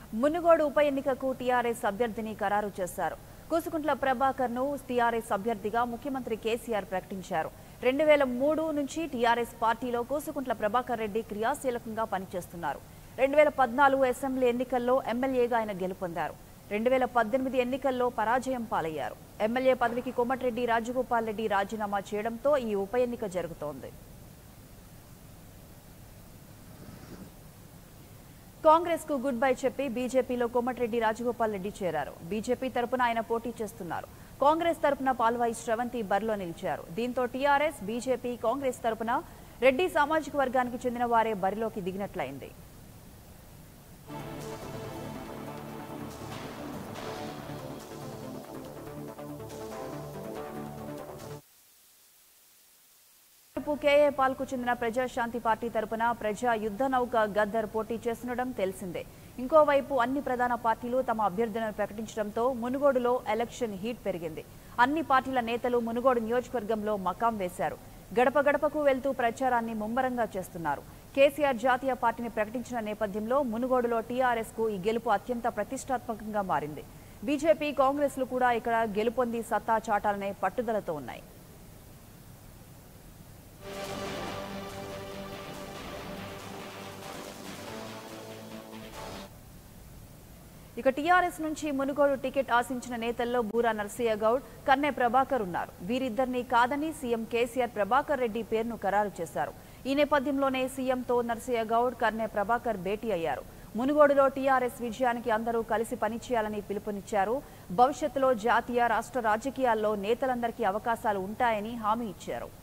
మునుగోడు ఉప ఎన్నికకు టీఆర్ఎస్ అభ్యర్థిని ఖరారు చేశారు కూసుకుంట్ల ప్రభాకర్ ను టీఆర్ఎస్ అభ్యర్థిగా ముఖ్యమంత్రి కేసీఆర్ ప్రకటించారు రెండు వేల మూడు నుంచి టీఆర్ఎస్ పార్టీలో కూసుకుంట్ల ప్రభాకర్ రెడ్డి క్రియాశీలకంగా పనిచేస్తున్నారు రెండు వేల పద్నాలుగు అసెంబ్లీ ఎన్నికల్లో ఎమ్మెల్యేగా ఆయన గెలుపొందారు రెండు వేల పద్దెనిమిది ఎన్నికల్లో పరాజయం పాలయ్యారు ఎమ్మెల్యే పదవికి కోమటిరెడ్డి రాజగోపాల్ రెడ్డి రాజీనామా చేయడంతో ఈ ఉప ఎన్నిక జరుగుతోంది కాంగ్రెస్ కు గుడ్ బై చెప్పి బీజేపీలో కోమటిరెడ్డి రాజగోపాల్ రెడ్డి చేరారు బీజేపీ తరపున ఆయన పోటీ చేస్తున్నారు కాంగ్రెస్ తరపున పాల్వాయి శ్రవంతి బరిలో నిలిచారు దీంతో టీఆర్ఎస్ బీజేపీ కాంగ్రెస్ తరపున రెడ్డి సామాజిక వర్గానికి చెందిన వారే బరిలోకి దిగినట్లయింది వైపు కేఏ పాల్కు చెందిన ప్రజాశాంతి పార్టీ తరపున ప్రజా యుద్ధ నౌక గద్దర్ పోటీ చేస్తుండడం తెలిసిందే ఇంకోవైపు అన్ని ప్రధాన పార్టీలు తమ అభ్యర్థులను ప్రకటించడంతో మునుగోడులో ఎలక్షన్ హీట్ పెరిగింది అన్ని పార్టీల నేతలు మునుగోడు నియోజకవర్గంలో మకాం వేశారు గడప గడపకు వెళ్తూ ప్రచారాన్ని ముమ్మరంగా చేస్తున్నారు కేసీఆర్ జాతీయ పార్టీని ప్రకటించిన నేపథ్యంలో మునుగోడులో టీఆర్ఎస్ కు ఈ గెలుపు అత్యంత ప్రతిష్టాత్మకంగా మారింది బీజేపీ కాంగ్రెస్లు కూడా ఇక్కడ గెలుపొంది సత్తా చాటాలనే పట్టుదలతో ఉన్నాయి ఇక టీఆర్ఎస్ నుంచి మునుగోడు టికెట్ ఆశించిన నేతల్లో బూరా నర్సయ్య గౌడ్ కన్నె ప్రభాకర్ ఉన్నారు వీరిద్దరిని కాదని సీఎం కేసీఆర్ ప్రభాకర్ రెడ్డి పేరును ఖరారు చేశారు ఈ నేపథ్యంలోనే సీఎంతో నర్సయ్య గౌడ్ కన్నె ప్రభాకర్ భేటీ అయ్యారు మునుగోడులో టీఆర్ఎస్ విజయానికి అందరూ కలిసి పనిచేయాలని పిలుపునిచ్చారు భవిష్యత్తులో జాతీయ రాష్ట్ర రాజకీయాల్లో నేతలందరికీ అవకాశాలు ఉంటాయని హామీ ఇచ్చారు